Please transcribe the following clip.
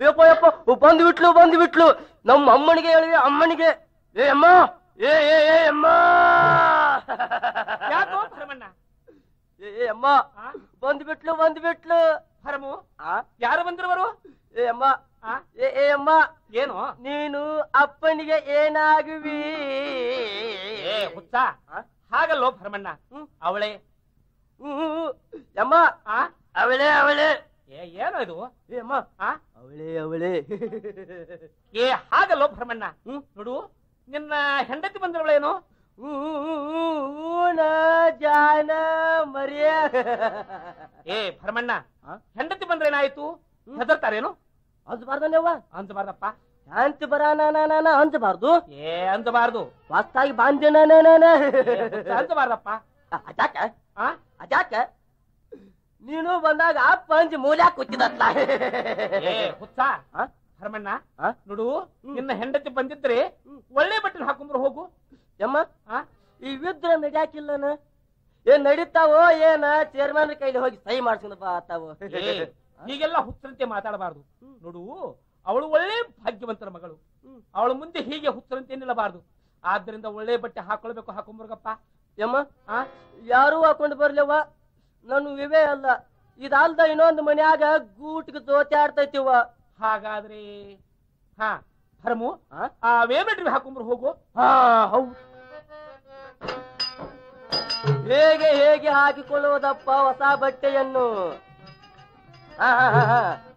ಯಪ್ಪ ಯಪ್ಪ ಬಂದು ಬಿಟ್ಲು ಬಂದು ಬಿಟ್ಲು ನಮ್ಮ ಅಮ್ಮನಿಗೆ ಹೇಳಿವೆ ಅಮ್ಮನಿಗೆ ಏ ಅಮ್ಮ ಏ ಏ ಏ ಅಮ್ಮ ಯಾಕೋ ಭರಮಣ್ಣ ಏ ಏ ಅಮ್ಮ ಆ? ಬಂದು ಬಿಟ್ಲು ಬಂದು ಬಿಟ್ಲು ಭರಮು ಆ? ಯಾರು ಬಂದಿರುವರು ಏ ಅಮ್ಮ ಆ? ಏ ಏ ಅಮ್ಮ ಏನು ನೀನು ಅಪ್ಪನಿಗೆ ಏನಾಗುವಿ ಏ ಹುಚ್ಚ ಆ? ಹಾಗಲ್ಲೋ ಭರಮಣ್ಣ ಹ್ಮ್. ಅವಳೆ ಹ್ಮ್. ಅಮ್ಮ ಆ ಅವಳೇ ಅವಳೇ ಏ ಏನೋ ಇದು ಏ ಅಮ್ಮ ಆ ಅವಳೇ ಅವಳೇ ಏ ಹಾಗಲ್ಲೋ ಭರಮಣ್ಣ ಹ್ಮ್. ನೋಡು ನಿನ್ನ ಹೆಂಡತಿ ಬಂದಿರವಳೇನು ಊನ ಜಾನ ಮರಿಯ ಏ ಭರಮಣ್ಣ ಆ? ಹೆಂಡತಿ ಬಂದ್ರೆ ಏನಾಯ್ತು ಹೆದರ್ತಾರೇನು ಅಂಜಬಾರ್ದನೇವ ಅಂಜಬಾರ್ದಪ್ಪ ಶಾಂತಿ ಬರ ನಾನ ಅಂಜಬಾರ್ದು ಏ ಅಂಜಬಾರ್ದು ಹೊಸ್ತಾಗಿ ಬಾಂಧೆ ಏ, ಹುಚ್ಚ, ಅಂಜಬಾರ್ದಪ್ಪ ಅಜಾಕ ಆ ಅಜಾಕ ನೀನು ಬಂದಾಗ ಅಪ್ಪ ಅಂಜಿ ಮೂಲ್ಯಾಕ ಕೂತಿದತ್ಲ ಏ ಹುಚ್ಚ ಆ? ಭರಮಣ್ಣ ಆ? ನೋಡು ನಿನ್ನ ಹೆಂಡತಿ ಬಂದಿದ್ರೆ ಒಳ್ಳೆ ಬಟ್ಟೆ ಹಾಕೊಂಡ್ರು ಹೋಗು ಯಮ್ಮ ಆ? ಈ ವಿದ್ರ ನಡ್ಯಾಕಿಲ್ಲನ ಏನ್ ನಡೀತಾವೋ ಏನ ಚೇರ್ಮನ್ ಕೈಲಿ ಹೋಗಿ ಸಹಿ ಮಾಡ್ಸ್ಕೊಂಡ್ ಬಾ ಆತಾವು ಏ, ಹೀಗೆಲ್ಲ ಹುಚ್ಚರಂತೆ ಮಾತಾಡಬಾರ್ದು ನೋಡು ಅವಳು ಒಳ್ಳೆ ಭಾಗ್ಯವಂತರ ಮಗಳು ಅವಳ ಮುಂದೆ ಹೀಗೆ ಹುಚ್ಚರಂತೆ ನಿಲ್ಲಬಾರ್ದು ಆದ್ರಿಂದ ಒಳ್ಳೆ ಬಟ್ಟೆ ಹಾಕೊಳ್ಬೇಕು ಹಾಕೊಂಬರ್ಗಪ್ಪ ಯಮ್ಮ ಆ ಯಾರೂ ಹಾಕೊಂಡು ಬರ್ಲಿವ ನಾನು ವಿವೇ ಅಲ್ಲ ಇದಲ್ದ ಇನ್ನೊಂದು ಮನ್ಯಾಗ ಗೂಟ್ಗೆ ತೋಚಾಡ್ತೈತಿವ ಹಾಗಾದ್ರೆ ಹಾ ಭರಮು ಆ? ಆ ವೇಮೆಟ್ರಿ ಹಾಕೊಂಬರು ಹೋಗು ಹಾ ಹೌದು ಹೇಗೆ ಹೇಗೆ ಹಾಕಿಕೊಳ್ಳುವುದಪ್ಪ ಹೊಸ ಬಟ್ಟೆಯನ್ನು ಹಾ ಹಾ ಹಾ ಹಾ